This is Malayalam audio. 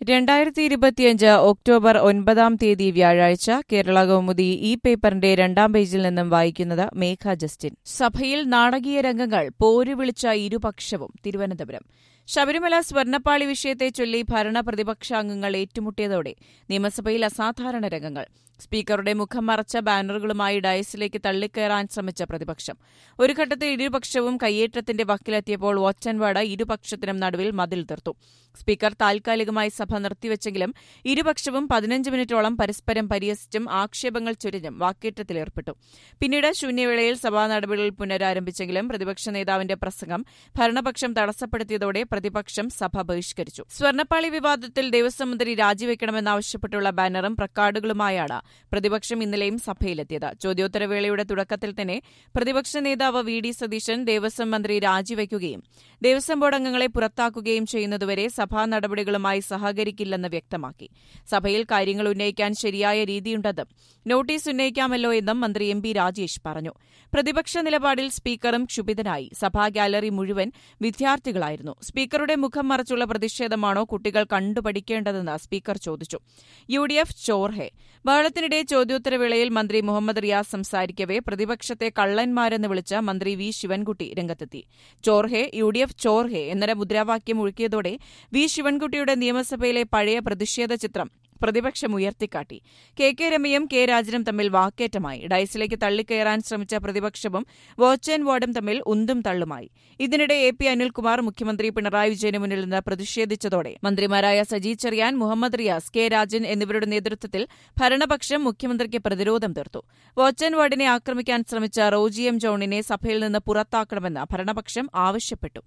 രണ്ടായിരത്തി ഇരുപത്തിയഞ്ച് ഒക്ടോബർ ഒൻപതാം തീയതി വ്യാഴാഴ്ച കേരള കൗമുദി ഈ പേപ്പറിന്റെ രണ്ടാം പേജിൽ നിന്നും വായിക്കുന്നത് മേഘ ജസ്റ്റിൻ സഭയിൽ നാടകീയ രംഗങ്ങൾ പോരു വിളിച്ച ഇരുപക്ഷവും തിരുവനന്തപുരം ശബരിമല സ്വർണ്ണപ്പാളി വിഷയത്തെ ചൊല്ലി ഭരണ പ്രതിപക്ഷാംഗങ്ങൾ ഏറ്റുമുട്ടിയതോടെ നിയമസഭയിൽ അസാധാരണ രംഗങ്ങൾ സ്പീക്കറുടെ മുഖം മറച്ച ബാനറുകളുമായി ഡയസിലേക്ക് തള്ളിക്കയറാൻ ശ്രമിച്ച പ്രതിപക്ഷം ഒരു ഘട്ടത്തിൽ ഇരുപക്ഷവും കയ്യേറ്റത്തിന്റെ വക്കിലെത്തിയപ്പോൾ വാച്ചൻവാട് ഇരുപക്ഷത്തിനും നടുവിൽ മതിൽ തീർത്തു സ്പീക്കർ താൽക്കാലികമായി സഭ നിർത്തിവെച്ചെങ്കിലും ഇരുപക്ഷവും പതിനഞ്ച് മിനിറ്റോളം പരസ്പരം പരിഹസിച്ചും ആക്ഷേപങ്ങൾ ചൊരിഞ്ഞും വാക്കേറ്റത്തിലേർപ്പെട്ടു പിന്നീട് ശൂന്യവേളയിൽ സഭാ നടപടികൾ പുനരാരംഭിച്ചെങ്കിലും പ്രതിപക്ഷ നേതാവിന്റെ പ്രസംഗം ഭരണപക്ഷം തടസ്സപ്പെടുത്തിയതോടെ പ്രതിപക്ഷം സഭ ബഹിഷ്കരിച്ചു സ്വർണ്ണപ്പാളി വിവാദത്തിൽ ദേവസ്വം മന്ത്രി രാജിവെക്കണമെന്നാവശ്യപ്പെട്ടുള്ള ബാനറും പ്രക്കാർഡുകളുമായാണ് പ്രതിപക്ഷം ഇന്നലെയും സഭയിലെത്തിയത് ചോദ്യോത്തരവേളയുടെ തുടക്കത്തിൽ തന്നെ പ്രതിപക്ഷ നേതാവ് വി ഡി സതീശൻ ദേവസ്വം മന്ത്രി രാജിവെക്കുകയും ദേവസ്വം ബോർഡ് അംഗങ്ങളെ പുറത്താക്കുകയും ചെയ്യുന്നതുവരെ സഭാ നടപടികളുമായി സഹകരിക്കില്ലെന്ന് വ്യക്തമാക്കി സഭയിൽ കാര്യങ്ങൾ ഉന്നയിക്കാൻ ശരിയായ രീതിയുണ്ടെന്നും നോട്ടീസ് ഉന്നയിക്കാമല്ലോ എന്നും മന്ത്രി എം പി രാജേഷ് പറഞ്ഞു പ്രതിപക്ഷ നിലപാടിൽ സ്പീക്കറും ക്ഷുഭിതനായി സഭാ ഗാലറി മുഴുവൻ വിദ്യാർത്ഥികളായിരുന്നു സ്പീക്കറുടെ മുഖം മറച്ചുള്ള പ്രതിഷേധമാണോ കുട്ടികൾ കണ്ടുപഠിക്കേണ്ടതെന്ന് സ്പീക്കർ ചോദിച്ചു യു ഡി എഫ് ചോർഹെ ബഹളത്തിനിടെ ചോദ്യോത്തരവേളയിൽ മന്ത്രി മുഹമ്മദ് റിയാസ് സംസാരിക്കവെ പ്രതിപക്ഷത്തെ കള്ളന്മാരെന്ന് വിളിച്ച മന്ത്രി വി ശിവൻകുട്ടി രംഗത്തെത്തി ചോർഹെ യു ഡി എഫ് ചോർഹെ എന്നൊരു മുദ്രാവാക്യം ഒഴുക്കിയതോടെ വി ശിവൻകുട്ടിയുടെ നിയമസഭയിലെ പഴയ പ്രതിഷേധ ചിത്രം പ്രതിപക്ഷം ഉയർത്തിക്കാട്ടി കെ കെ രമയും കെ രാജനും തമ്മിൽ വാക്കേറ്റമായി ഡയസിലേക്ക് തള്ളിക്കയറാൻ ശ്രമിച്ച പ്രതിപക്ഷവും വാച്ച് ആൻഡ് വാർഡും തമ്മിൽ ഉന്തും തള്ളുമായി ഇതിനിടെ എ പി അനിൽകുമാർ മുഖ്യമന്ത്രി പിണറായി വിജയന് മുന്നിൽ നിന്ന് പ്രതിഷേധിച്ചതോടെ മന്ത്രിമാരായ സജി ചെറിയാൻ മുഹമ്മദ് റിയാസ് കെ രാജൻ എന്നിവരുടെ നേതൃത്വത്തിൽ ഭരണപക്ഷം മുഖ്യമന്ത്രിക്ക് പ്രതിരോധം തീർത്തു വാച്ച് ആൻഡ് വാർഡിനെ ആക്രമിക്കാൻ ശ്രമിച്ച റോജി എം ജോണിനെ സഭയിൽ നിന്ന് പുറത്താക്കണമെന്ന് ഭരണപക്ഷം ആവശ്യപ്പെട്ടു